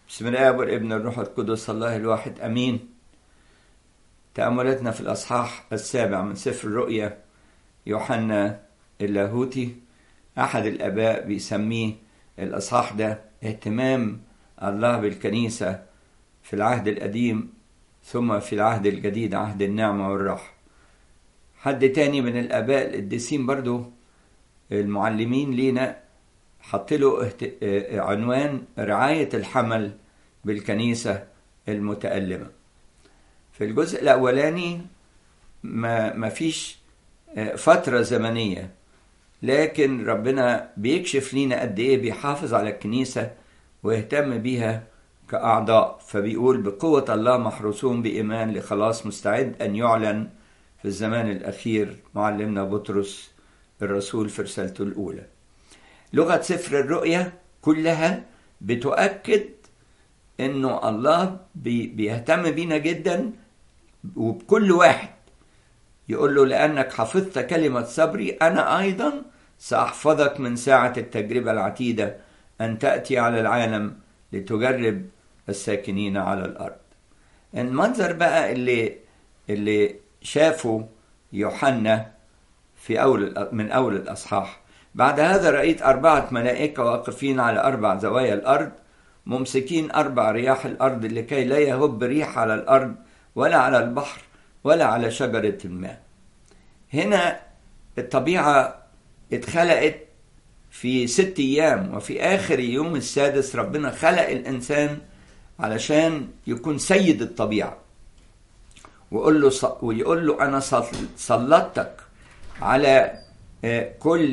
بسم الله والابن الروح القدس الله الواحد امين تأملاتنا في الأصحاح السابع من سفر الرؤيا يوحنا اللاهوتي أحد الآباء بيسميه الأصحاح ده اهتمام الله بالكنيسة في العهد القديم ثم في العهد الجديد عهد النعمة والراحة حد تاني من الآباء القديسين برضو المعلمين لينا حط له عنوان رعاية الحمل بالكنيسة المتألمة في الجزء الأولاني ما ما فيش فترة زمنية لكن ربنا بيكشف لينا قد إيه بيحافظ على الكنيسة ويهتم بيها كأعضاء فبيقول بقوة الله محروسون بإيمان لخلاص مستعد أن يعلن في الزمان الأخير معلمنا بطرس الرسول في رسالته الأولى لغة سفر الرؤيا كلها بتؤكد انه الله بي بيهتم بينا جدا وبكل واحد يقول له لانك حفظت كلمة صبري انا ايضا ساحفظك من ساعة التجربة العتيدة ان تأتي على العالم لتجرب الساكنين على الارض المنظر بقى اللي اللي شافه يوحنا في اول من اول الاصحاح بعد هذا رأيت أربعة ملائكة واقفين على أربع زوايا الأرض ممسكين أربع رياح الأرض لكي لا يهب ريح على الأرض ولا على البحر ولا على شجرة الماء هنا الطبيعة اتخلقت في ست أيام وفي آخر يوم السادس ربنا خلق الإنسان علشان يكون سيد الطبيعة ويقول له ويقول له أنا سلطتك على كل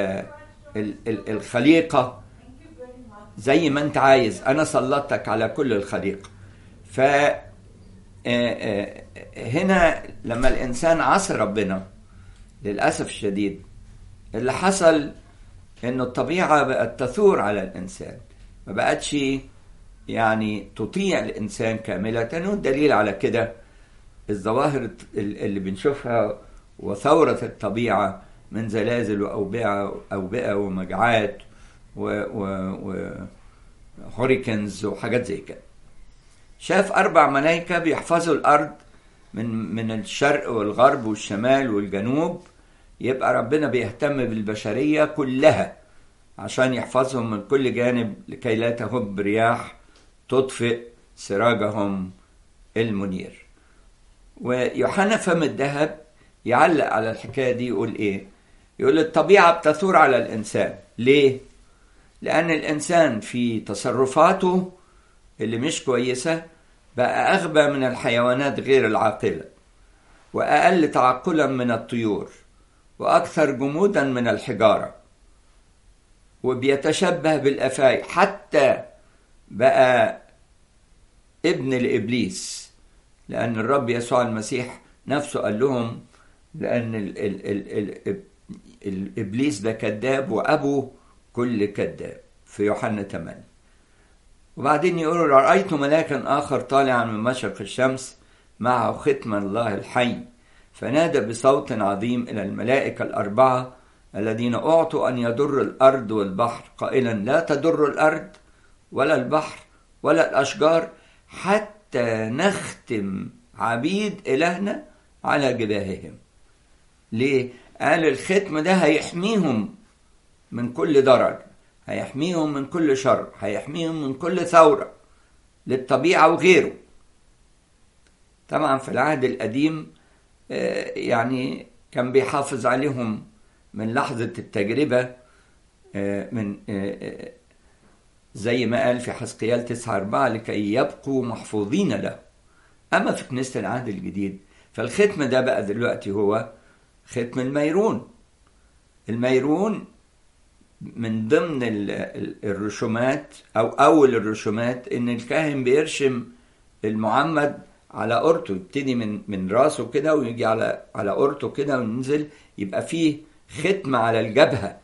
الخليقة زي ما انت عايز انا سلطتك على كل الخليقة ف هنا لما الانسان عصى ربنا للاسف الشديد اللي حصل انه الطبيعة بقت تثور على الانسان ما بقتش يعني تطيع الانسان كاملة والدليل على كده الظواهر اللي بنشوفها وثورة الطبيعة من زلازل وأوبئة أوبئة ومجاعات و, و, و هوريكنز وحاجات زي كده شاف أربع ملايكة بيحفظوا الأرض من من الشرق والغرب والشمال والجنوب يبقى ربنا بيهتم بالبشرية كلها عشان يحفظهم من كل جانب لكي لا تهب رياح تطفئ سراجهم المنير ويوحنا فم الذهب يعلق على الحكاية دي يقول إيه يقول الطبيعة بتثور على الإنسان ليه؟ لأن الإنسان في تصرفاته اللي مش كويسة بقى أغبى من الحيوانات غير العاقلة وأقل تعقلا من الطيور وأكثر جمودا من الحجارة وبيتشبه بالأفاعي حتى بقى ابن لإبليس لأن الرب يسوع المسيح نفسه قال لهم لأن ال ال ال ال الابليس ده كذاب وابو كل كذاب في يوحنا 8 وبعدين يقول رايت ملاكا اخر طالعا من مشرق الشمس معه ختم الله الحي فنادى بصوت عظيم الى الملائكه الاربعه الذين اعطوا ان يضر الارض والبحر قائلا لا تضر الارض ولا البحر ولا الاشجار حتى نختم عبيد الهنا على جباههم ليه قال الختم ده هيحميهم من كل ضرر هيحميهم من كل شر هيحميهم من كل ثورة للطبيعة وغيره طبعا في العهد القديم يعني كان بيحافظ عليهم من لحظة التجربة من زي ما قال في حسقيال تسعة أربعة لكي يبقوا محفوظين له أما في كنيسة العهد الجديد فالختم ده بقى دلوقتي هو ختم الميرون الميرون من ضمن الرسومات او اول الرسومات ان الكاهن بيرشم المعمد على قرطه يبتدي من من راسه كده ويجي على على قرطه كده وينزل يبقى فيه ختم على الجبهه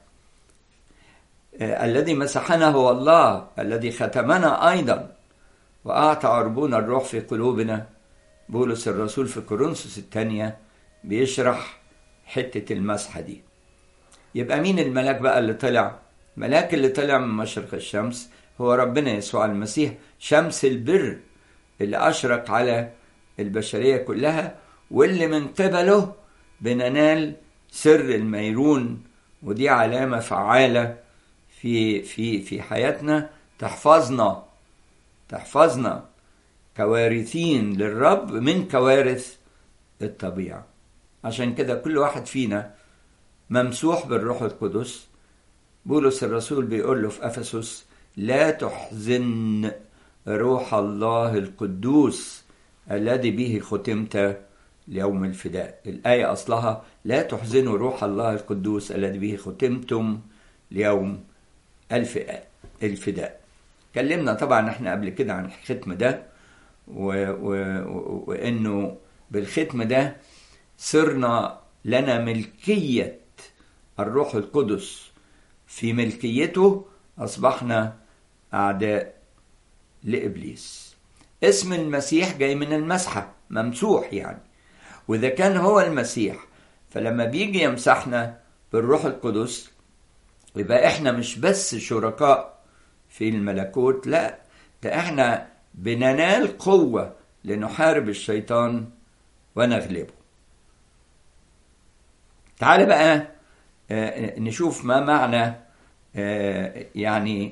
الذي مسحنا هو الله الذي ختمنا ايضا واعطى عربون الروح في قلوبنا بولس الرسول في كورنثوس الثانيه بيشرح حتة المسحة دي يبقى مين الملاك بقى اللي طلع ملاك اللي طلع من مشرق الشمس هو ربنا يسوع المسيح شمس البر اللي أشرق على البشرية كلها واللي من قبله بننال سر الميرون ودي علامة فعالة في في في حياتنا تحفظنا تحفظنا كوارثين للرب من كوارث الطبيعة عشان كده كل واحد فينا ممسوح بالروح القدس بولس الرسول بيقول له في افسس لا تحزن روح الله القدوس الذي به ختمت ليوم الفداء الآية أصلها لا تحزنوا روح الله القدوس الذي به ختمتم ليوم الفداء اتكلمنا طبعا احنا قبل كده عن الختم ده و... و... وانه بالختم ده صرنا لنا ملكية الروح القدس في ملكيته أصبحنا أعداء لإبليس اسم المسيح جاي من المسحة ممسوح يعني وإذا كان هو المسيح فلما بيجي يمسحنا بالروح القدس يبقى إحنا مش بس شركاء في الملكوت لا ده إحنا بننال قوة لنحارب الشيطان ونغلبه تعال بقى نشوف ما معنى يعني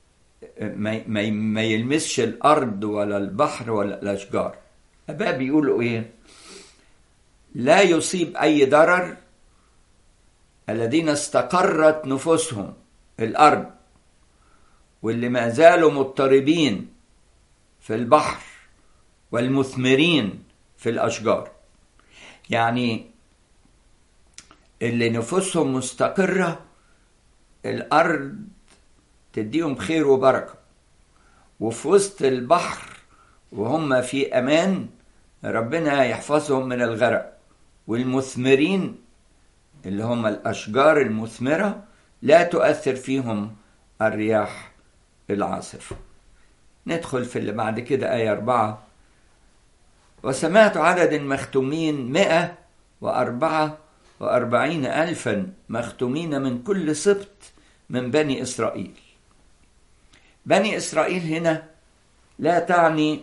ما يلمسش الارض ولا البحر ولا الاشجار اباء بيقولوا ايه لا يصيب اي ضرر الذين استقرت نفوسهم الارض واللي ما زالوا مضطربين في البحر والمثمرين في الاشجار يعني اللي نفوسهم مستقرة الأرض تديهم خير وبركة وفي وسط البحر وهم في أمان ربنا يحفظهم من الغرق والمثمرين اللي هم الأشجار المثمرة لا تؤثر فيهم الرياح العاصفة ندخل في اللي بعد كده آية أربعة وسمعت عدد المختومين مئة وأربعة وأربعين ألفا مختومين من كل سبط من بني إسرائيل بني إسرائيل هنا لا تعني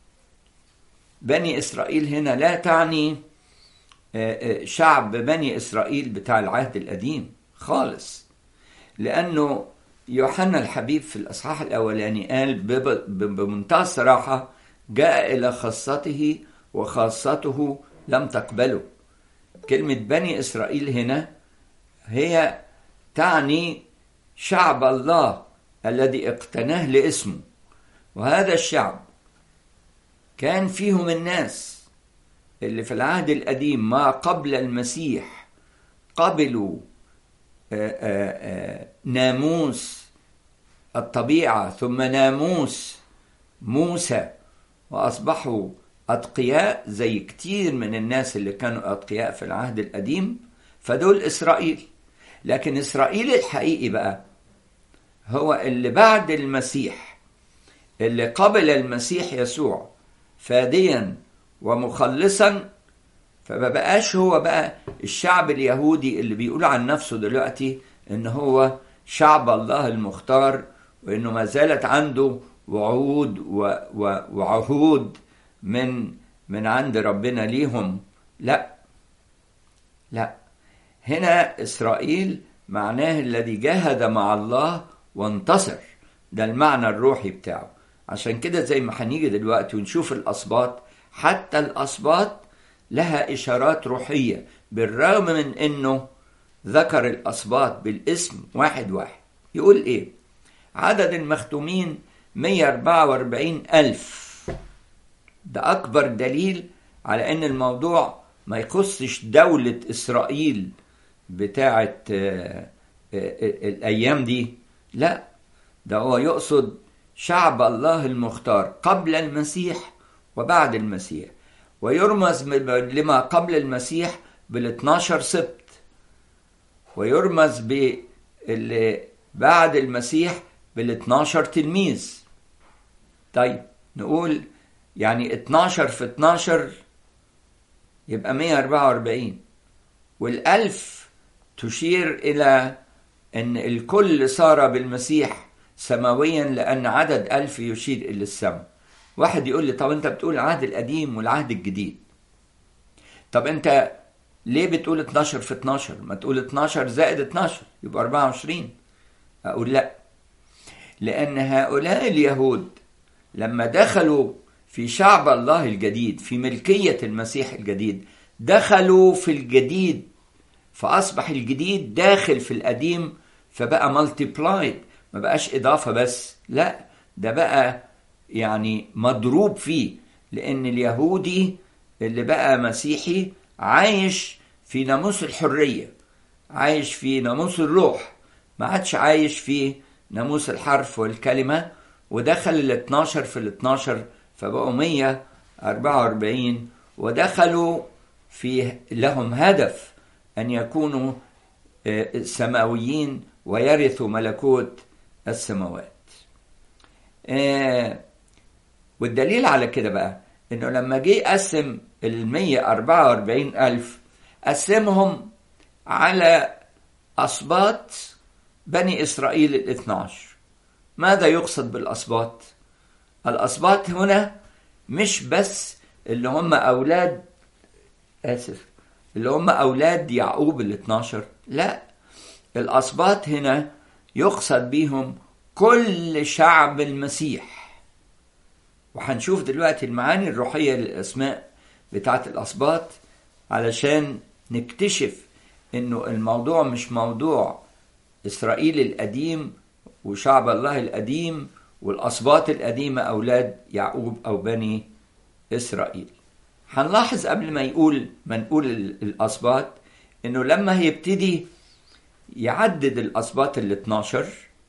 بني إسرائيل هنا لا تعني شعب بني إسرائيل بتاع العهد القديم خالص لأنه يوحنا الحبيب في الأصحاح الأولاني قال بمنتهى الصراحة جاء إلى خاصته وخاصته لم تقبله كلمة بني إسرائيل هنا هي تعني شعب الله الذي اقتناه لاسمه وهذا الشعب كان فيهم الناس اللي في العهد القديم ما قبل المسيح قبلوا آآ آآ ناموس الطبيعة ثم ناموس موسى وأصبحوا أتقياء زي كتير من الناس اللي كانوا أتقياء في العهد القديم فدول إسرائيل لكن إسرائيل الحقيقي بقى هو اللي بعد المسيح اللي قبل المسيح يسوع فاديا ومخلصا فما بقاش هو بقى الشعب اليهودي اللي بيقول عن نفسه دلوقتي ان هو شعب الله المختار وانه ما زالت عنده وعود و و وعهود من من عند ربنا ليهم لا لا هنا اسرائيل معناه الذي جاهد مع الله وانتصر ده المعنى الروحي بتاعه عشان كده زي ما هنيجي دلوقتي ونشوف الاسباط حتى الاسباط لها اشارات روحيه بالرغم من انه ذكر الاسباط بالاسم واحد واحد يقول ايه عدد المختومين 144 ألف ده أكبر دليل على أن الموضوع ما يخصش دولة إسرائيل بتاعة الأيام دي لا ده هو يقصد شعب الله المختار قبل المسيح وبعد المسيح ويرمز لما قبل المسيح بال 12 سبت ويرمز باللي بعد المسيح بال 12 تلميذ طيب نقول يعني 12 في 12 يبقى 144 والألف تشير إلى أن الكل صار بالمسيح سماويا لأن عدد ألف يشير إلى السماء واحد يقول لي طب أنت بتقول العهد القديم والعهد الجديد طب أنت ليه بتقول 12 في 12 ما تقول 12 زائد 12 يبقى 24 أقول لا لأن هؤلاء اليهود لما دخلوا في شعب الله الجديد في ملكية المسيح الجديد دخلوا في الجديد فأصبح الجديد داخل في القديم فبقى مالتيبلايد ما بقاش إضافة بس لا ده بقى يعني مضروب فيه لأن اليهودي اللي بقى مسيحي عايش في ناموس الحرية عايش في ناموس الروح ما عادش عايش في ناموس الحرف والكلمة ودخل ال 12 في ال 12 فبقوا 144 ودخلوا في لهم هدف أن يكونوا سماويين ويرثوا ملكوت السماوات والدليل على كده بقى انه لما جه قسم ال 144 ألف قسمهم على أسباط بني إسرائيل ال 12 ماذا يقصد بالأسباط؟ الأسباط هنا مش بس اللي هم أولاد آسف اللي هم أولاد يعقوب ال 12 لا الأسباط هنا يقصد بيهم كل شعب المسيح وهنشوف دلوقتي المعاني الروحية للأسماء بتاعت الأسباط علشان نكتشف إنه الموضوع مش موضوع إسرائيل القديم وشعب الله القديم والأسباط القديمة أولاد يعقوب أو بني إسرائيل هنلاحظ قبل ما يقول ما نقول الأسباط إنه لما هيبتدي يعدد الأسباط ال 12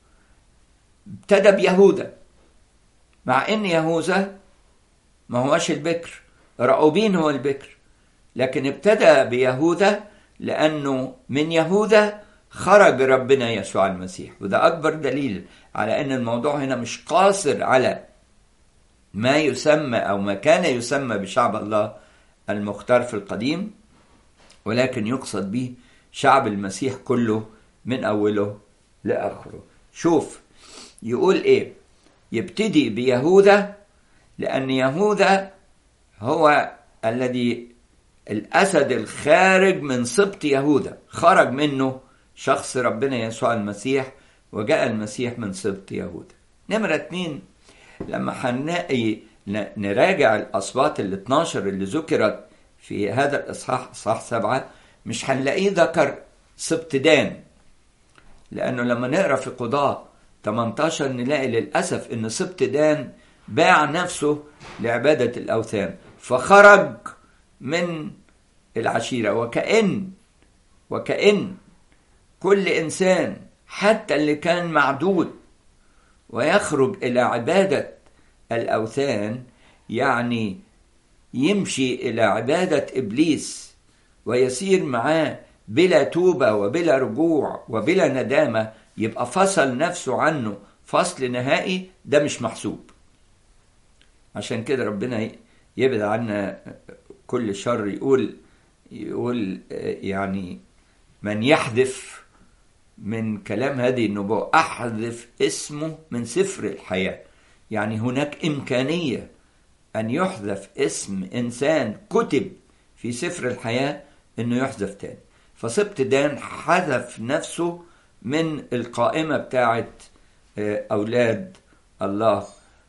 ابتدى بيهوذا مع إن يهوذا ما هوش البكر رأوبين هو البكر لكن ابتدى بيهوذا لأنه من يهوذا خرج ربنا يسوع المسيح وده أكبر دليل على أن الموضوع هنا مش قاصر على ما يسمى أو ما كان يسمى بشعب الله المختار في القديم ولكن يقصد به شعب المسيح كله من أوله لآخره شوف يقول إيه يبتدي بيهوذا لأن يهوذا هو الذي الأسد الخارج من سبط يهوذا خرج منه شخص ربنا يسوع المسيح وجاء المسيح من سبط يهوذا نمرة اتنين لما هنلاقي نراجع الأصوات ال 12 اللي ذكرت في هذا الإصحاح إصحاح سبعة مش هنلاقيه ذكر سبط دان لأنه لما نقرأ في قضاة 18 نلاقي للأسف إن سبط دان باع نفسه لعبادة الأوثان فخرج من العشيرة وكأن وكأن كل إنسان حتى اللي كان معدود ويخرج إلى عبادة الأوثان يعني يمشي إلى عبادة إبليس ويسير معاه بلا توبة وبلا رجوع وبلا ندامة يبقى فصل نفسه عنه فصل نهائي ده مش محسوب عشان كده ربنا يبعد عنا كل شر يقول يقول يعني من يحذف من كلام هذه النبوة أحذف اسمه من سفر الحياة يعني هناك إمكانية أن يحذف اسم إنسان كتب في سفر الحياة أنه يحذف تاني فسبت دان حذف نفسه من القائمة بتاعت أولاد الله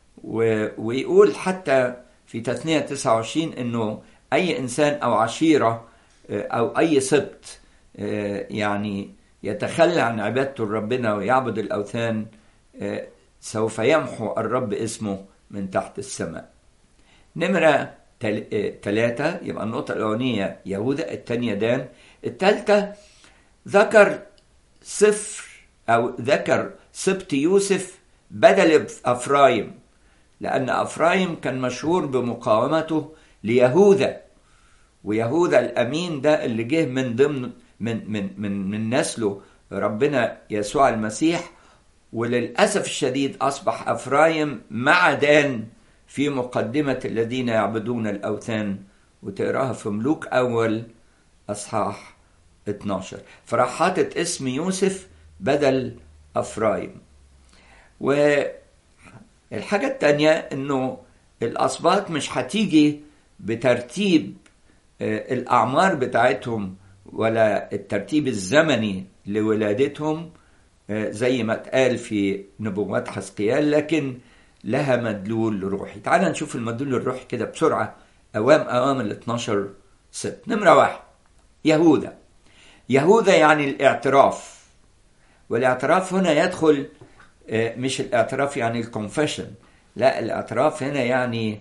ويقول حتى في تثنية 29 أنه أي إنسان أو عشيرة أو أي سبت يعني يتخلى عن عبادته لربنا ويعبد الأوثان سوف يمحو الرب اسمه من تحت السماء نمرة ثلاثة يبقى النقطة الأولانية يهوذا الثانية دان الثالثة ذكر صفر أو ذكر سبط يوسف بدل أفرايم لأن أفرايم كان مشهور بمقاومته ليهوذا ويهوذا الأمين ده اللي جه من ضمن من من من من نسله ربنا يسوع المسيح وللأسف الشديد أصبح أفرايم مع دان في مقدمة الذين يعبدون الأوثان وتقراها في ملوك أول أصحاح 12 فراح حاطط اسم يوسف بدل أفرايم والحاجة التانية انه الاسباط مش هتيجي بترتيب الاعمار بتاعتهم ولا الترتيب الزمني لولادتهم زي ما اتقال في نبوات حسقيال لكن لها مدلول روحي تعال نشوف المدلول الروحي كده بسرعة أوام أوام ال 12 ست نمرة واحد يهوذا يهوذا يعني الاعتراف والاعتراف هنا يدخل مش الاعتراف يعني الكونفيشن لا الاعتراف هنا يعني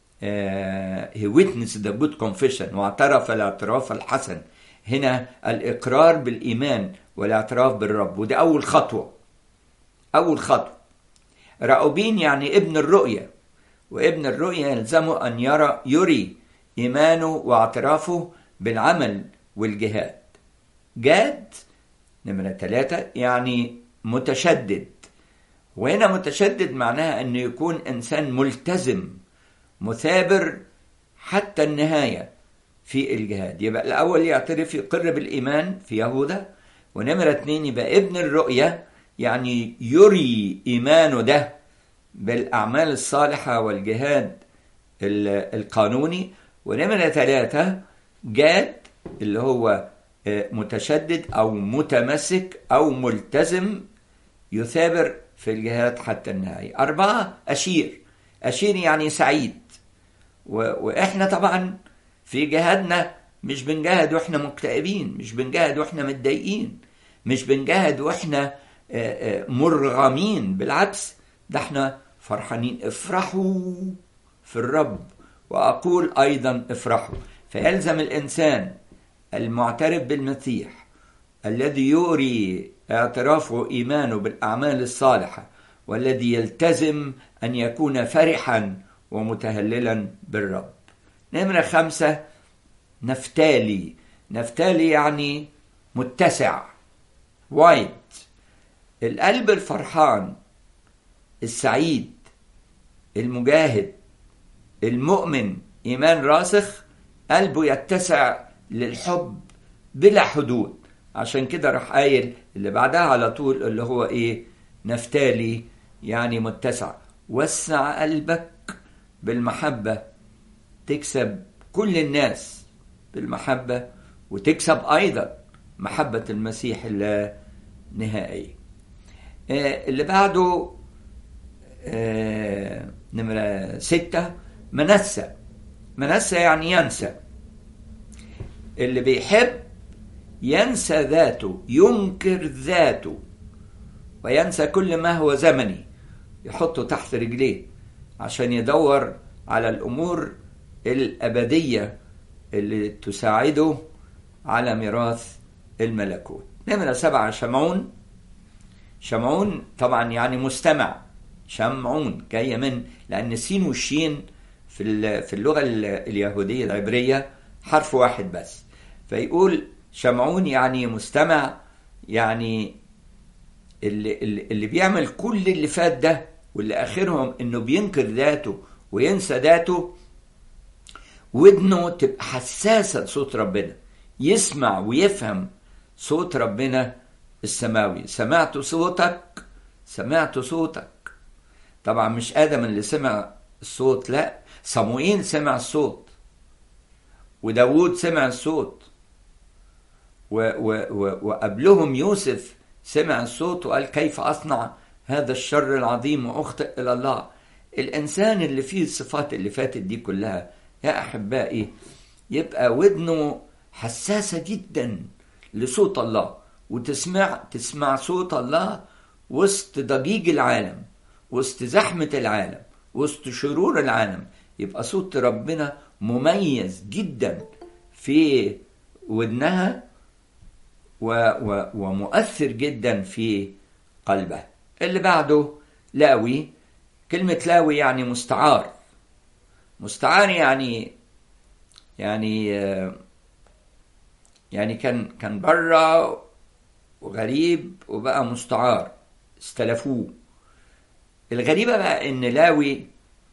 he witnessed the good confession واعترف الاعتراف الحسن هنا الإقرار بالإيمان والاعتراف بالرب ودي أول خطوة أول خطوة رأوبين يعني ابن الرؤية وابن الرؤية يلزمه أن يرى يري إيمانه واعترافه بالعمل والجهاد جاد نمرة ثلاثة يعني متشدد وهنا متشدد معناها أنه يكون إنسان ملتزم مثابر حتى النهاية في الجهاد يبقى الأول يعترف يقر بالإيمان في يهوذا ونمرة اتنين يبقى ابن الرؤية يعني يري إيمانه ده بالأعمال الصالحة والجهاد القانوني ونمرة ثلاثة جاد اللي هو متشدد أو متمسك أو ملتزم يثابر في الجهاد حتى النهاية أربعة أشير أشير يعني سعيد وإحنا طبعا في جهادنا مش بنجاهد واحنا مكتئبين مش بنجاهد واحنا متضايقين مش بنجاهد واحنا مرغمين بالعكس ده احنا فرحانين افرحوا في الرب واقول ايضا افرحوا فيلزم الانسان المعترف بالمسيح الذي يوري اعترافه ايمانه بالاعمال الصالحه والذي يلتزم ان يكون فرحا ومتهللا بالرب نمرة خمسة نفتالي نفتالي يعني متسع وايد القلب الفرحان السعيد المجاهد المؤمن إيمان راسخ قلبه يتسع للحب بلا حدود عشان كده راح قايل اللي بعدها على طول اللي هو ايه نفتالي يعني متسع وسع قلبك بالمحبه تكسب كل الناس بالمحبة وتكسب أيضا محبة المسيح اللا نهائية آه اللي بعده آه نمرة ستة منسى منسى يعني ينسى اللي بيحب ينسى ذاته ينكر ذاته وينسى كل ما هو زمني يحطه تحت رجليه عشان يدور على الأمور الأبدية اللي تساعده على ميراث الملكوت نمرة سبعة شمعون شمعون طبعا يعني مستمع شمعون جاية من لأن السين والشين في في اللغة اليهودية العبرية حرف واحد بس فيقول شمعون يعني مستمع يعني اللي, اللي بيعمل كل اللي فات ده واللي آخرهم إنه بينكر ذاته وينسى ذاته ودنه تبقى حساسة لصوت ربنا يسمع ويفهم صوت ربنا السماوي سمعت صوتك سمعت صوتك طبعا مش آدم اللي سمع الصوت لا صموئيل سمع الصوت وداود سمع الصوت و و و وقبلهم يوسف سمع الصوت وقال كيف أصنع هذا الشر العظيم وأخطئ إلى الله الإنسان اللي فيه الصفات اللي فاتت دي كلها يا أحبائي يبقى ودنه حساسة جدا لصوت الله وتسمع تسمع صوت الله وسط ضجيج العالم وسط زحمة العالم وسط شرور العالم يبقى صوت ربنا مميز جدا في ودنها و و ومؤثر جدا في قلبها اللي بعده لاوي كلمة لاوي يعني مستعار مستعار يعني يعني يعني كان كان بره وغريب وبقى مستعار استلفوه الغريبة بقى ان لاوي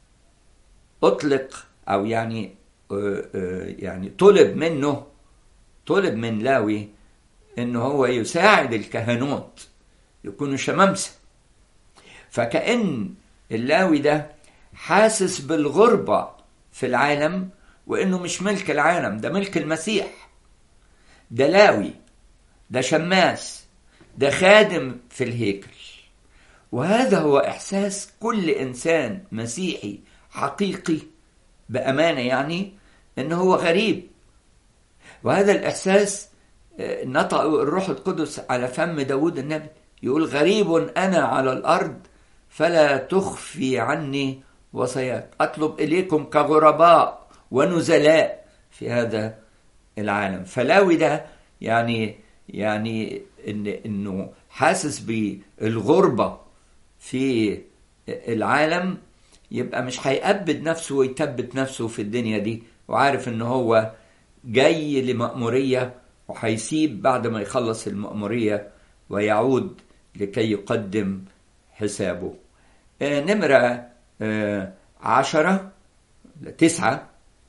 اطلق او يعني يعني طلب منه طلب من لاوي انه هو يساعد الكهنوت يكونوا شمامسة فكأن اللاوي ده حاسس بالغربة في العالم وإنه مش ملك العالم ده ملك المسيح ده لاوي ده شماس ده خادم في الهيكل وهذا هو إحساس كل إنسان مسيحي حقيقي بأمانة يعني إن هو غريب وهذا الإحساس نطق الروح القدس على فم داود النبي يقول غريب أنا على الأرض فلا تخفي عني وصاياك أطلب إليكم كغرباء ونزلاء في هذا العالم فلاوي ده يعني يعني إن إنه حاسس بالغربة في العالم يبقى مش هيأبد نفسه ويثبت نفسه في الدنيا دي وعارف إن هو جاي لمأمورية وهيسيب بعد ما يخلص المأمورية ويعود لكي يقدم حسابه آه نمرة آه عشرة تسعة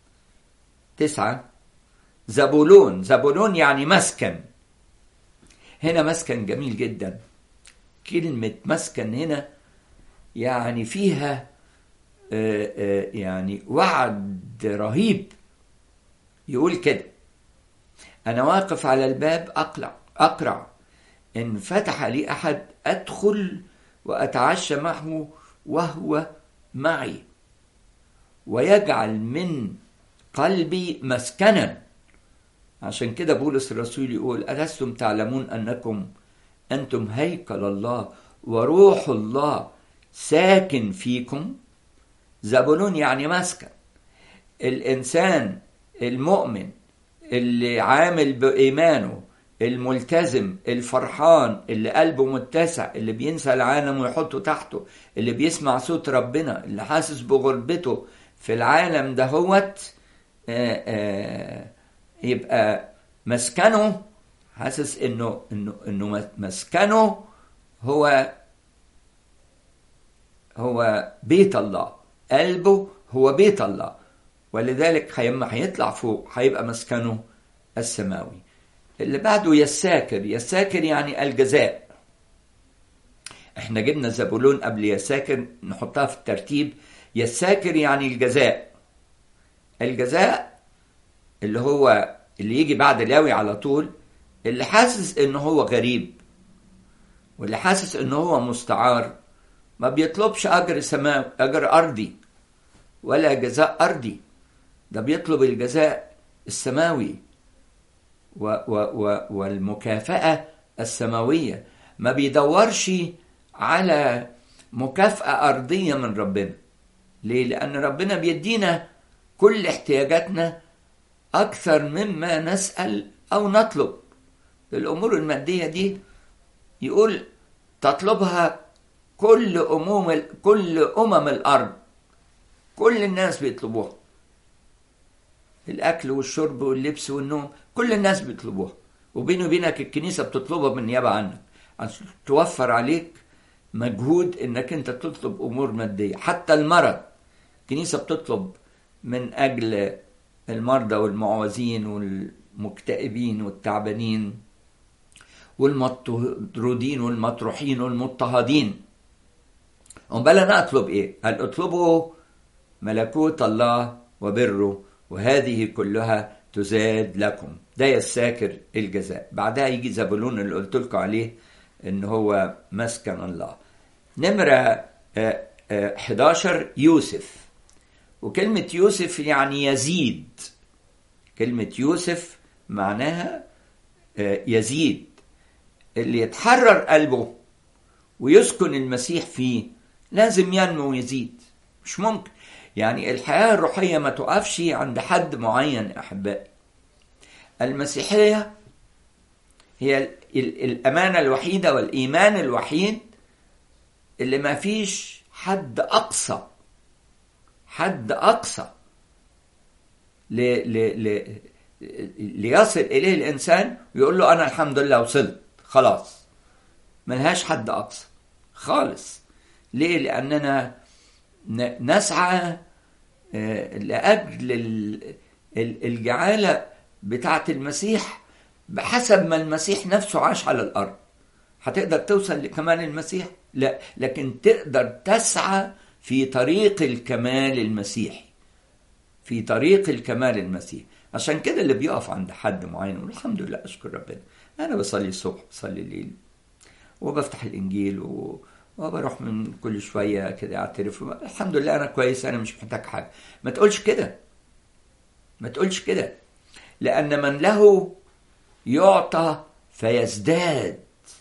تسعة زبولون زبولون يعني مسكن هنا مسكن جميل جدا كلمة مسكن هنا يعني فيها آه يعني وعد رهيب يقول كده أنا واقف على الباب أقلع أقرع إن فتح لي أحد أدخل وأتعشى معه وهو معي ويجعل من قلبي مسكنا عشان كده بولس الرسول يقول ألستم تعلمون أنكم أنتم هيكل الله وروح الله ساكن فيكم زبولون يعني مسكن الإنسان المؤمن اللي عامل بإيمانه الملتزم الفرحان اللي قلبه متسع اللي بينسى العالم ويحطه تحته اللي بيسمع صوت ربنا اللي حاسس بغربته في العالم دهوت يبقى مسكنه حاسس انه انه انه مسكنه هو هو بيت الله قلبه هو بيت الله ولذلك لما هيطلع فوق هيبقى مسكنه السماوي اللي بعده يساكر يساكر يعني الجزاء احنا جبنا زبولون قبل يساكر نحطها في الترتيب يساكر يعني الجزاء الجزاء اللي هو اللي يجي بعد لاوي على طول اللي حاسس ان هو غريب واللي حاسس ان هو مستعار ما بيطلبش اجر سماوي اجر ارضي ولا جزاء ارضي ده بيطلب الجزاء السماوي و و و والمكافأة السماوية ما بيدورش على مكافأة أرضية من ربنا ليه؟ لأن ربنا بيدينا كل احتياجاتنا أكثر مما نسأل أو نطلب الأمور المادية دي يقول تطلبها كل أموم كل أمم الأرض كل الناس بيطلبوها الأكل والشرب واللبس والنوم كل الناس بيطلبوها وبيني وبينك الكنيسة بتطلبها بالنيابة عنك عشان توفر عليك مجهود انك انت تطلب امور مادية حتى المرض الكنيسة بتطلب من اجل المرضى والمعوزين والمكتئبين والتعبانين والمطرودين والمطروحين والمضطهدين امال انا اطلب ايه؟ هل اطلبوا ملكوت الله وبره وهذه كلها تزاد لكم ده يساكر الجزاء بعدها يجي زبولون اللي قلت لكم عليه ان هو مسكن الله نمرة 11 يوسف وكلمة يوسف يعني يزيد كلمة يوسف معناها يزيد اللي يتحرر قلبه ويسكن المسيح فيه لازم ينمو ويزيد مش ممكن يعني الحياة الروحية ما تقفش عند حد معين أحبائي المسيحية هي الأمانة الوحيدة والإيمان الوحيد اللي ما فيش حد أقصى حد أقصى ل ل ل ليصل إليه الإنسان ويقول له أنا الحمد لله وصلت خلاص ملهاش حد أقصى خالص ليه؟ لأننا نسعى لأجل الجعالة بتاعة المسيح بحسب ما المسيح نفسه عاش على الأرض هتقدر توصل لكمال المسيح لا لكن تقدر تسعى في طريق الكمال المسيحي في طريق الكمال المسيحي عشان كده اللي بيقف عند حد معين يقول الحمد لله اشكر ربنا انا بصلي الصبح بصلي الليل وبفتح الانجيل و... وبروح من كل شويه كده اعترف الحمد لله انا كويس انا مش محتاج حاجه ما تقولش كده ما تقولش كده لان من له يعطى فيزداد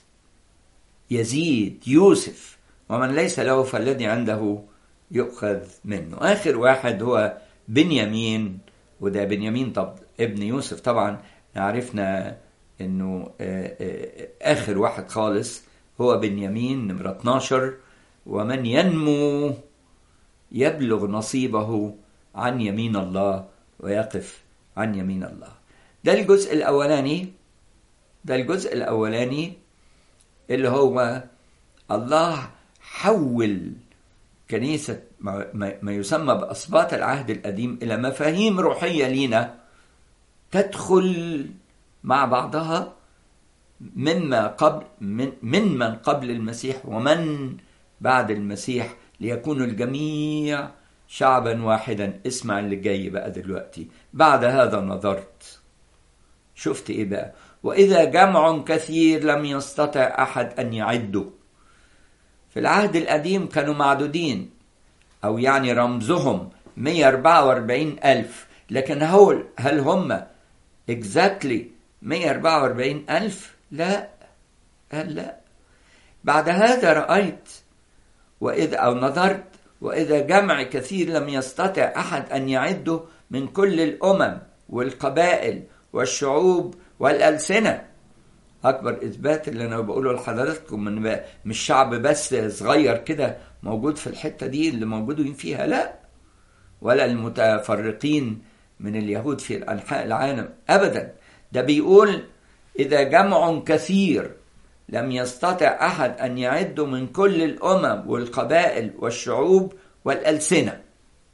يزيد يوسف ومن ليس له فالذي عنده يؤخذ منه اخر واحد هو بنيامين وده بنيامين طب ابن يوسف طبعا عرفنا انه اخر واحد خالص هو بنيامين نمرة 12 ومن ينمو يبلغ نصيبه عن يمين الله ويقف عن يمين الله ده الجزء الأولاني ده الجزء الأولاني اللي هو الله حول كنيسة ما يسمى بأسباط العهد القديم إلى مفاهيم روحية لينا تدخل مع بعضها مما قبل من, من من قبل المسيح ومن بعد المسيح ليكون الجميع شعبا واحدا اسمع اللي جاي بقى دلوقتي بعد هذا نظرت شفت ايه بقى واذا جمع كثير لم يستطع احد ان يعده في العهد القديم كانوا معدودين او يعني رمزهم 144 الف لكن هو هل هم exactly 144 ألف لا قال لا بعد هذا رأيت وإذا أو نظرت وإذا جمع كثير لم يستطع أحد أن يعده من كل الأمم والقبائل والشعوب والألسنة أكبر إثبات اللي أنا بقوله لحضراتكم من مش شعب بس صغير كده موجود في الحتة دي اللي موجودين فيها لا ولا المتفرقين من اليهود في أنحاء العالم أبدا ده بيقول إذا جمع كثير لم يستطع أحد أن يعد من كل الأمم والقبائل والشعوب والألسنة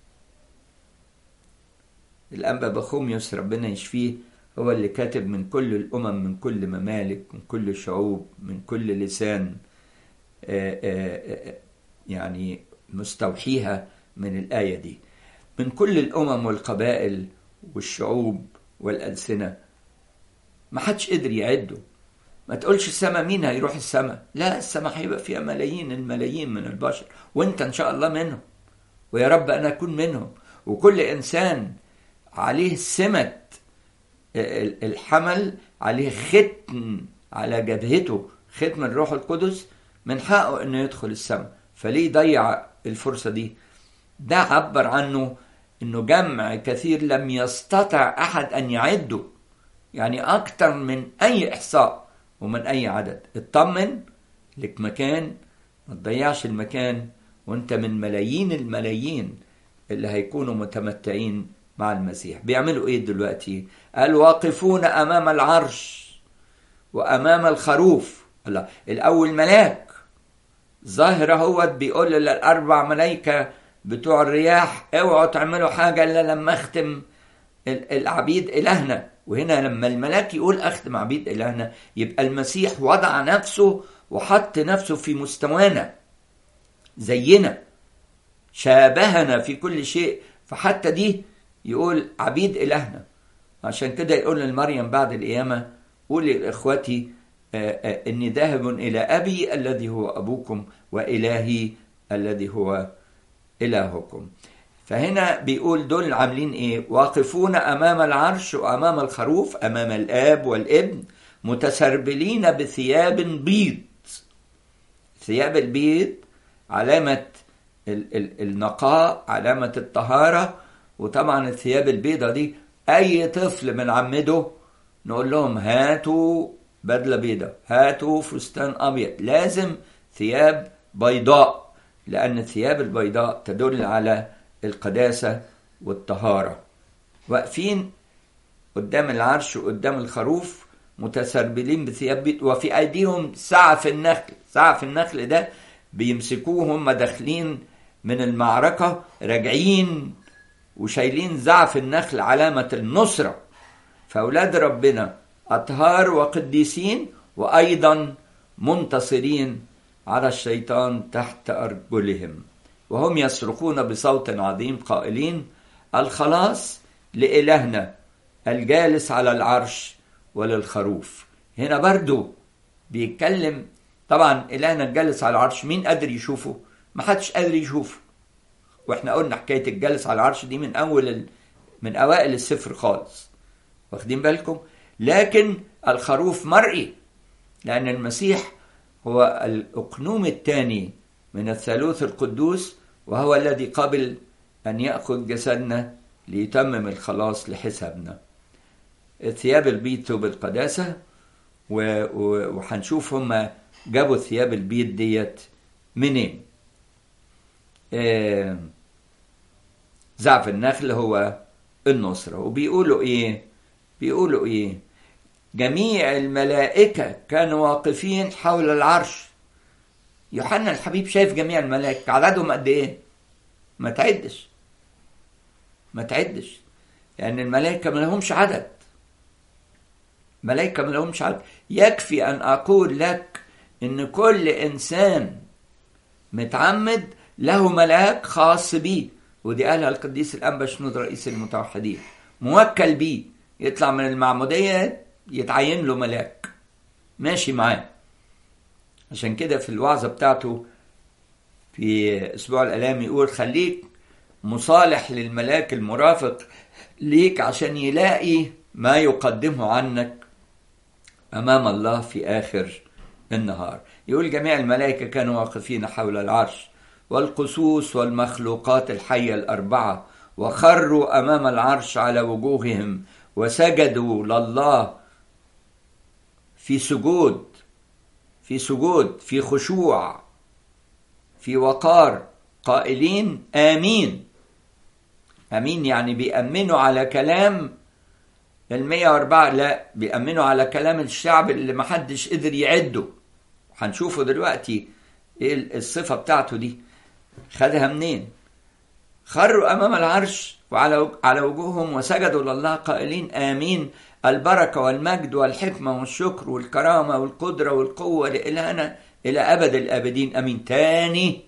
الأنبا بخوميوس ربنا يشفيه هو اللي كاتب من كل الأمم من كل ممالك من كل شعوب من كل لسان آآ آآ يعني مستوحيها من الآية دي من كل الأمم والقبائل والشعوب والألسنة ما حدش قدر يعده ما تقولش السما مين هيروح السما لا السما هيبقى فيها ملايين الملايين من البشر وانت ان شاء الله منهم ويا رب انا اكون منهم وكل انسان عليه سمة الحمل عليه ختم على جبهته ختم الروح القدس من حقه انه يدخل السما فليه يضيع الفرصة دي ده عبر عنه انه جمع كثير لم يستطع احد ان يعده يعني اكتر من اي احصاء ومن اي عدد اطمن لك مكان ما تضيعش المكان وانت من ملايين الملايين اللي هيكونوا متمتعين مع المسيح بيعملوا ايه دلوقتي قال واقفون امام العرش وامام الخروف الله الاول ملاك ظاهر اهوت بيقول للاربع ملائكه بتوع الرياح اوعوا تعملوا حاجه الا لما اختم العبيد الهنا وهنا لما الملاك يقول اختم عبيد الهنا يبقى المسيح وضع نفسه وحط نفسه في مستوانا زينا شابهنا في كل شيء فحتى دي يقول عبيد الهنا عشان كده يقول لمريم بعد القيامه قولي لاخوتي اني ذاهب الى ابي الذي هو ابوكم والهي الذي هو الهكم فهنا بيقول دول عاملين ايه واقفون امام العرش وامام الخروف امام الاب والابن متسربلين بثياب بيض ثياب البيض علامة ال- ال- النقاء علامة الطهارة وطبعا الثياب البيضة دي أي طفل من عمده نقول لهم هاتوا بدلة بيضة هاتوا فستان أبيض لازم ثياب بيضاء لأن الثياب البيضاء تدل على القداسة والطهارة واقفين قدام العرش وقدام الخروف متسربلين بثياب بيض وفي أيديهم سعف النخل سعف النخل ده بيمسكوه هم داخلين من المعركة راجعين وشايلين زعف النخل علامة النصرة فأولاد ربنا أطهار وقديسين وأيضا منتصرين على الشيطان تحت أرجلهم وهم يصرخون بصوت عظيم قائلين الخلاص لإلهنا الجالس على العرش وللخروف هنا برضو بيتكلم طبعا إلهنا الجالس على العرش مين قادر يشوفه ما حدش قادر يشوفه واحنا قلنا حكاية الجالس على العرش دي من أول ال... من أوائل السفر خالص واخدين بالكم لكن الخروف مرئي لأن المسيح هو الأقنوم الثاني من الثالوث القدوس وهو الذي قبل أن يأخذ جسدنا ليتمم الخلاص لحسابنا ثياب البيض ثوب القداسة وهنشوف هما جابوا ثياب البيض ديت منين آه زعف النخل هو النصرة وبيقولوا ايه بيقولوا ايه جميع الملائكة كانوا واقفين حول العرش يوحنا الحبيب شايف جميع الملائكة عددهم قد ايه ما تعدش ما تعدش لأن يعني الملائكة ما لهمش عدد ملائكة ما لهمش عدد يكفي أن أقول لك إن كل إنسان متعمد له ملاك خاص بيه ودي قالها القديس الأنبا شنود رئيس المتوحدين موكل بيه يطلع من المعمودية يتعين له ملاك ماشي معاه عشان كده في الوعظة بتاعته في أسبوع الآلام يقول خليك مصالح للملاك المرافق ليك عشان يلاقي ما يقدمه عنك أمام الله في آخر النهار يقول جميع الملائكة كانوا واقفين حول العرش والقصوص والمخلوقات الحية الأربعة وخروا أمام العرش على وجوههم وسجدوا لله في سجود في سجود في خشوع في وقار قائلين آمين أمين يعني بيأمنوا على كلام المية وأربعة لا بيأمنوا على كلام الشعب اللي محدش قدر يعده هنشوفه دلوقتي ايه الصفة بتاعته دي خدها منين خروا أمام العرش وعلى على وجوههم وسجدوا لله قائلين آمين البركة والمجد والحكمة والشكر والكرامة والقدرة والقوة لإلهنا إلى أبد الآبدين أمين تاني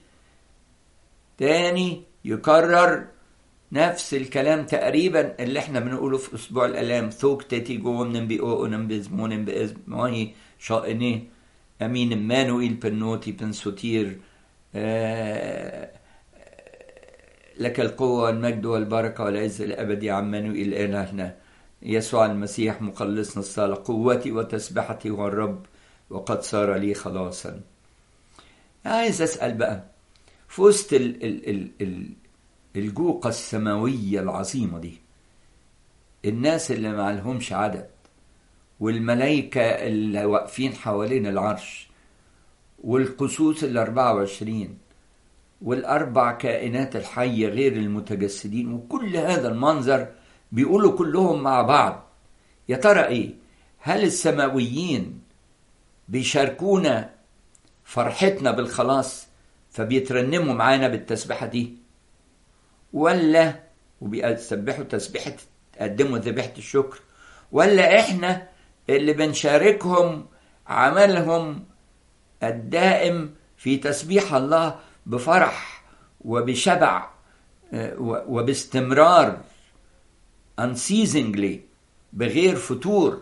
تاني يكرر نفس الكلام تقريبا اللي احنا بنقوله في اسبوع الالام ثوك تيتي جو من بي او من بزمون بإذن ماهي شائني امين مانويل بنوتي بنسوتير آه لك القوة والمجد والبركة والعز الأبدي عمانوئيل إلهنا يسوع المسيح مخلصنا الصالح قوتي وتسبحتي هو الرب وقد صار لي خلاصا عايز أسأل بقى في وسط ال ال ال ال الجوقة السماوية العظيمة دي الناس اللي ما لهمش عدد والملائكة اللي واقفين حوالين العرش والقصوص الأربعة وعشرين والأربع كائنات الحية غير المتجسدين وكل هذا المنظر بيقولوا كلهم مع بعض يا ترى إيه هل السماويين بيشاركونا فرحتنا بالخلاص فبيترنموا معانا بالتسبيحة دي ولا وبيسبحوا تسبيحة قدموا ذبيحة الشكر ولا احنا اللي بنشاركهم عملهم الدائم في تسبيح الله بفرح وبشبع وباستمرار unceasingly بغير فتور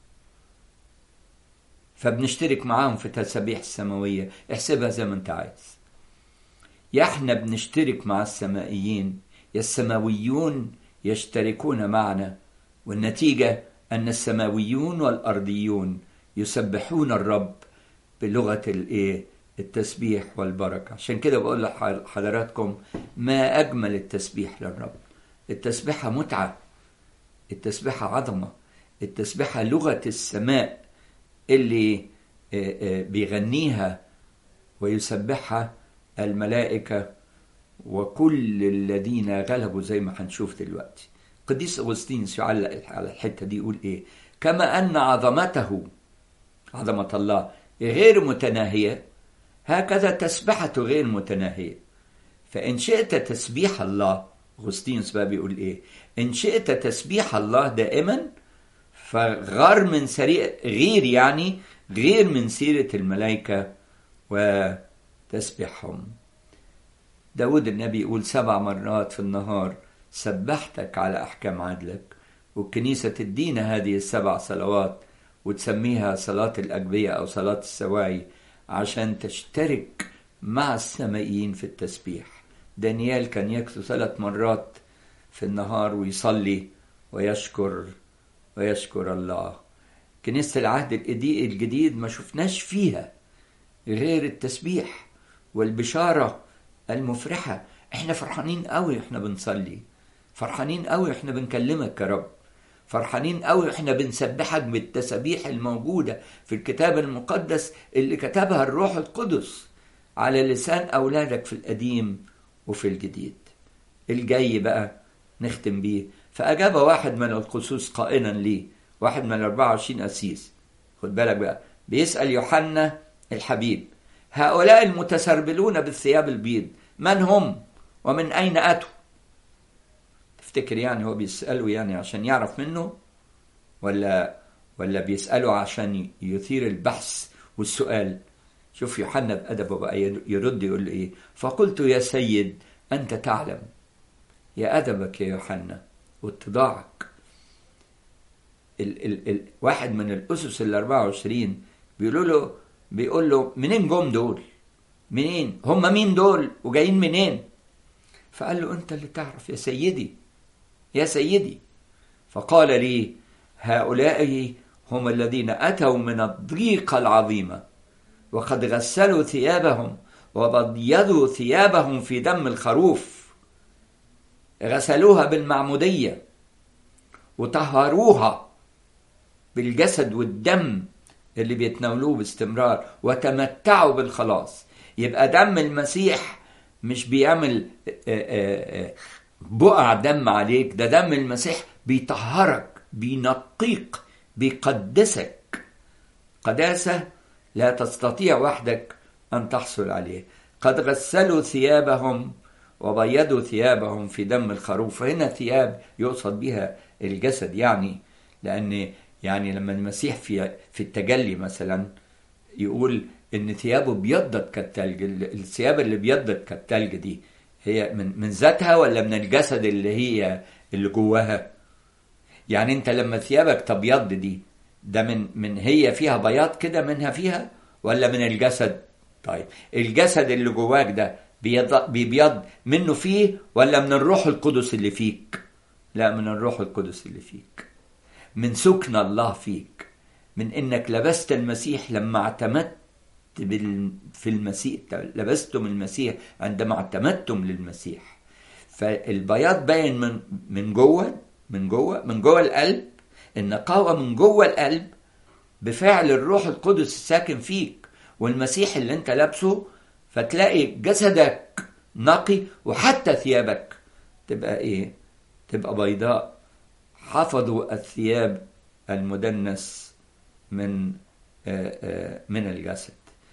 فبنشترك معاهم في التسابيح السماوية احسبها زي ما انت عايز يا احنا بنشترك مع السمائيين يا السماويون يشتركون معنا والنتيجة أن السماويون والأرضيون يسبحون الرب بلغة الإيه؟ التسبيح والبركة عشان كده بقول لحضراتكم ما أجمل التسبيح للرب التسبيحة متعة التسبيحة عظمة التسبيحة لغة السماء اللي بيغنيها ويسبحها الملائكة وكل الذين غلبوا زي ما هنشوف دلوقتي قديس أغسطينوس يعلق على الحتة دي يقول إيه كما أن عظمته عظمة الله غير متناهية هكذا تسبحته غير متناهية فإن شئت تسبيح الله أغسطينوس بقى بيقول إيه إن شئت تسبيح الله دائما فغير من سريع غير يعني غير من سيرة الملائكة وتسبحهم داود النبي يقول سبع مرات في النهار سبحتك على أحكام عدلك والكنيسة تدينا هذه السبع صلوات وتسميها صلاة الأجبية أو صلاة السواعي عشان تشترك مع السمائيين في التسبيح دانيال كان يكتب ثلاث مرات في النهار ويصلي ويشكر ويشكر الله كنيسة العهد الجديد ما شفناش فيها غير التسبيح والبشارة المفرحة احنا فرحانين قوي احنا بنصلي فرحانين قوي احنا بنكلمك يا رب فرحانين قوي احنا بنسبحك بالتسابيح الموجودة في الكتاب المقدس اللي كتبها الروح القدس على لسان أولادك في القديم وفي الجديد الجاي بقى نختم بيه فأجاب واحد من القصوص قائلا لي واحد من 24 أسيس خد بالك بقى بيسأل يوحنا الحبيب هؤلاء المتسربلون بالثياب البيض من هم ومن أين أتوا تفتكر يعني هو بيسأله يعني عشان يعرف منه ولا ولا بيسأله عشان يثير البحث والسؤال شوف يوحنا بأدبه بقى يرد يقول له إيه فقلت يا سيد أنت تعلم يا أدبك يا يوحنا واتضاعك ال ال ال واحد من الأسس ال 24 بيقولوا له بيقول له منين جم دول؟ منين؟ هم مين دول؟ وجايين منين؟ فقال له أنت اللي تعرف يا سيدي يا سيدي فقال لي هؤلاء هم الذين أتوا من الضيقة العظيمة وقد غسلوا ثيابهم وبيضوا ثيابهم في دم الخروف غسلوها بالمعمودية وطهروها بالجسد والدم اللي بيتناولوه باستمرار وتمتعوا بالخلاص يبقى دم المسيح مش بيعمل بقع دم عليك ده دم المسيح بيطهرك بينقيك بيقدسك قداسة لا تستطيع وحدك أن تحصل عليه قد غسلوا ثيابهم وبيضوا ثيابهم في دم الخروف هنا ثياب يقصد بها الجسد يعني لأن يعني لما المسيح في في التجلي مثلا يقول ان ثيابه بيضت كالتلج الثياب اللي بيضت كالتلج دي هي من من ذاتها ولا من الجسد اللي هي اللي جواها يعني انت لما ثيابك تبيض دي ده من من هي فيها بياض كده منها فيها ولا من الجسد طيب الجسد اللي جواك ده بيبيض منه فيه ولا من الروح القدس اللي فيك لا من الروح القدس اللي فيك من سكن الله فيك من انك لبست المسيح لما اعتمدت في المسيح لبستم المسيح عندما اعتمدتم للمسيح فالبياض باين من من جوه من جوه من جوه القلب النقاوه من جوه القلب بفعل الروح القدس الساكن فيك والمسيح اللي انت لابسه فتلاقي جسدك نقي وحتى ثيابك تبقى ايه تبقى بيضاء حفظوا الثياب المدنس من آآ آآ من الجسد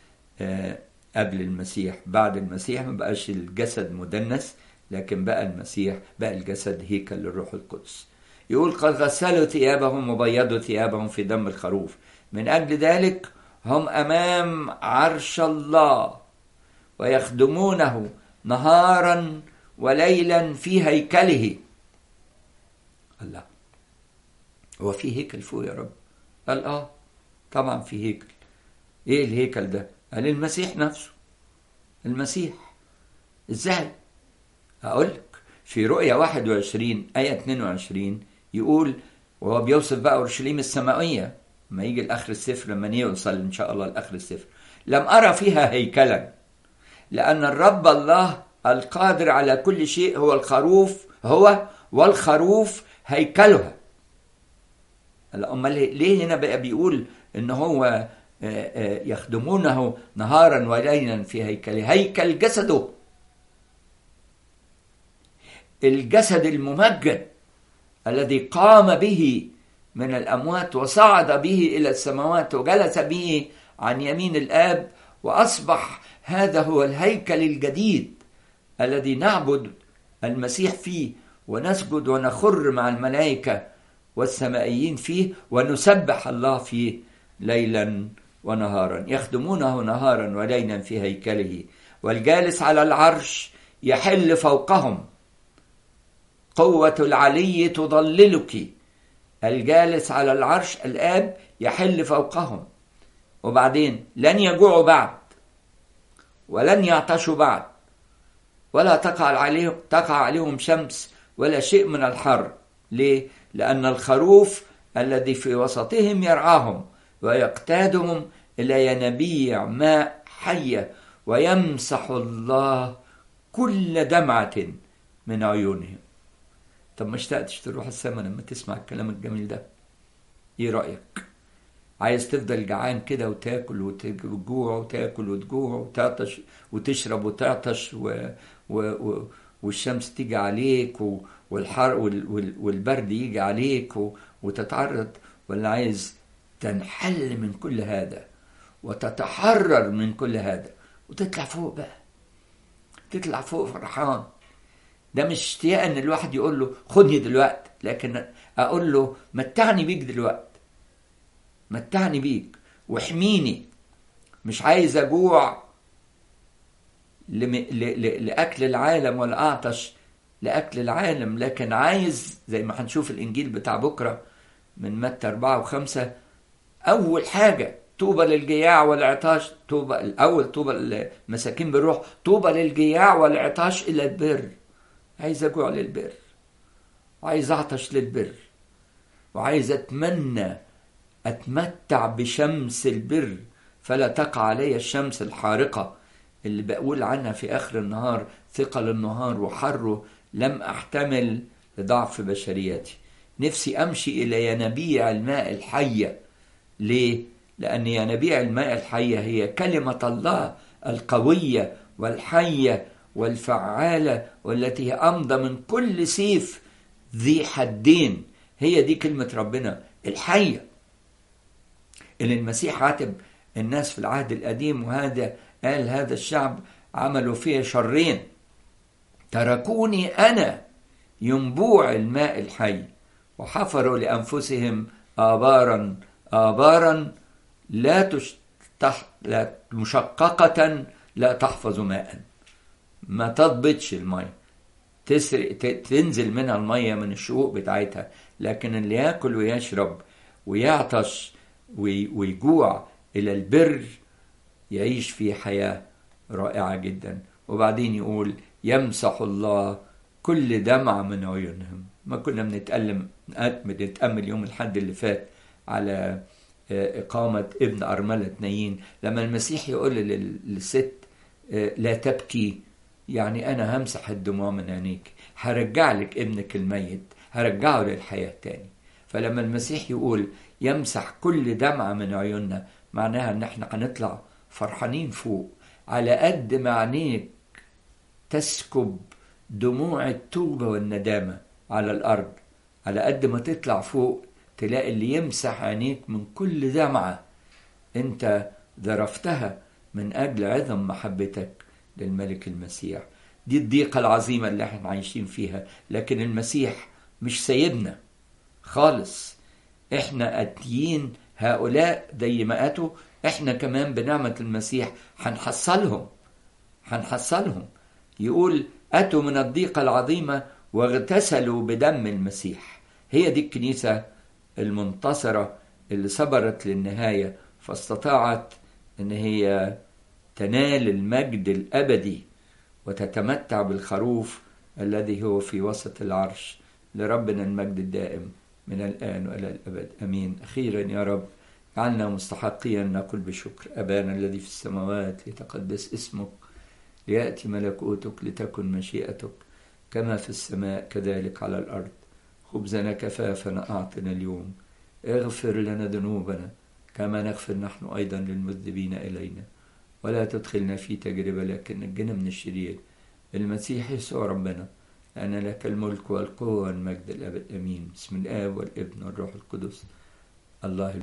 قبل المسيح بعد المسيح ما بقاش الجسد مدنس لكن بقى المسيح بقى الجسد هيكل للروح القدس يقول قد غسلوا ثيابهم وبيضوا ثيابهم في دم الخروف من أجل ذلك هم أمام عرش الله ويخدمونه نهارا وليلا في هيكله الله هو في هيكل فوق يا رب قال اه طبعا في هيكل ايه الهيكل ده قال المسيح نفسه المسيح ازاي اقول لك في رؤيا 21 آية 22 يقول وهو بيوصف بقى أورشليم السماوية ما يجي لآخر السفر لما يوصل إن شاء الله لآخر السفر لم أرى فيها هيكلا لأن الرب الله القادر على كل شيء هو الخروف هو والخروف هيكلها امال ليه هنا بقى بيقول ان هو يخدمونه نهارا وليلا في هيكله هيكل جسده الجسد الممجد الذي قام به من الاموات وصعد به الى السماوات وجلس به عن يمين الاب واصبح هذا هو الهيكل الجديد الذي نعبد المسيح فيه ونسجد ونخر مع الملائكه والسمائيين فيه ونسبح الله فيه ليلا ونهارا يخدمونه نهارا وليلا في هيكله والجالس على العرش يحل فوقهم قوة العلي تضللك الجالس على العرش الآب يحل فوقهم وبعدين لن يجوعوا بعد ولن يعطشوا بعد ولا تقع عليهم تقع عليهم شمس ولا شيء من الحر ليه؟ لأن الخروف الذي في وسطهم يرعاهم ويقتادهم إلى ينابيع ماء حية ويمسح الله كل دمعة من عيونهم طب ما اشتقتش تروح السما لما تسمع الكلام الجميل ده ايه رأيك عايز تفضل جعان كده وتاكل وتجوع وتاكل وتجوع وتعطش وتشرب وتعطش و... و... و... والشمس تيجي عليك و... والحر وال... والبرد يجي عليك و... وتتعرض ولا عايز تنحل من كل هذا وتتحرر من كل هذا وتطلع فوق بقى تطلع فوق فرحان ده مش اشتياق ان الواحد يقول له خدني دلوقتي لكن اقول له متعني بيك دلوقتي متعني بيك واحميني مش عايز اجوع لم... ل... ل... لاكل العالم ولا اعطش لاكل العالم لكن عايز زي ما هنشوف الانجيل بتاع بكره من متى أربعة وخمسة أول حاجة طوبى للجياع والعطاش طوبى الأول طوبى المساكين بالروح طوبى للجياع والعطاش إلى البر عايز أجوع للبر وعايز أعطش للبر وعايز أتمنى أتمتع بشمس البر فلا تقع علي الشمس الحارقة اللي بقول عنها في آخر النهار ثقل النهار وحره لم أحتمل لضعف بشريتي نفسي أمشي إلى ينابيع الماء الحية ليه؟ لأن ينابيع الماء الحية هي كلمة الله القوية والحية والفعالة والتي هي أمضى من كل سيف ذي حدين هي دي كلمة ربنا الحية اللي المسيح عاتب الناس في العهد القديم وهذا قال هذا الشعب عملوا فيه شرين تركوني أنا ينبوع الماء الحي وحفروا لأنفسهم آبارا آبارا لا تشتح لا مشققة لا تحفظ ماء ما تضبطش المية تسرق تنزل منها المية من الشقوق بتاعتها لكن اللي ياكل ويشرب ويعطش ويجوع إلى البر يعيش في حياة رائعة جدا وبعدين يقول يمسح الله كل دمعة من عيونهم ما كنا بنتألم بنتأمل يوم الحد اللي فات على إقامة ابن أرملة نايين لما المسيح يقول للست لا تبكي يعني أنا همسح الدموع من عينيك هرجع لك ابنك الميت هرجعه للحياة تاني فلما المسيح يقول يمسح كل دمعة من عيوننا معناها ان احنا هنطلع فرحانين فوق على قد ما عينيك تسكب دموع التوبة والندامة على الأرض على قد ما تطلع فوق تلاقي اللي يمسح عينيك من كل دمعة انت ذرفتها من أجل عظم محبتك للملك المسيح دي الضيقة العظيمة اللي احنا عايشين فيها لكن المسيح مش سايبنا خالص احنا اتيين هؤلاء زي ما اتوا احنا كمان بنعمة المسيح هنحصلهم هنحصلهم يقول اتوا من الضيقة العظيمة واغتسلوا بدم المسيح هي دي الكنيسة المنتصرة اللي صبرت للنهاية فاستطاعت ان هي تنال المجد الابدي وتتمتع بالخروف الذي هو في وسط العرش لربنا المجد الدائم من الآن وإلى الأبد أمين أخيرا يا رب جعلنا مستحقيا نقول بشكر أبانا الذي في السماوات لتقدس اسمك ليأتي ملكوتك لتكن مشيئتك كما في السماء كذلك على الأرض خبزنا كفافنا أعطنا اليوم اغفر لنا ذنوبنا كما نغفر نحن أيضا للمذنبين إلينا ولا تدخلنا في تجربة لكن نجنا من الشرير المسيح يسوع ربنا لأن لك الملك والقوة والمجد الأبد أمين بسم الآب والابن والروح القدس الله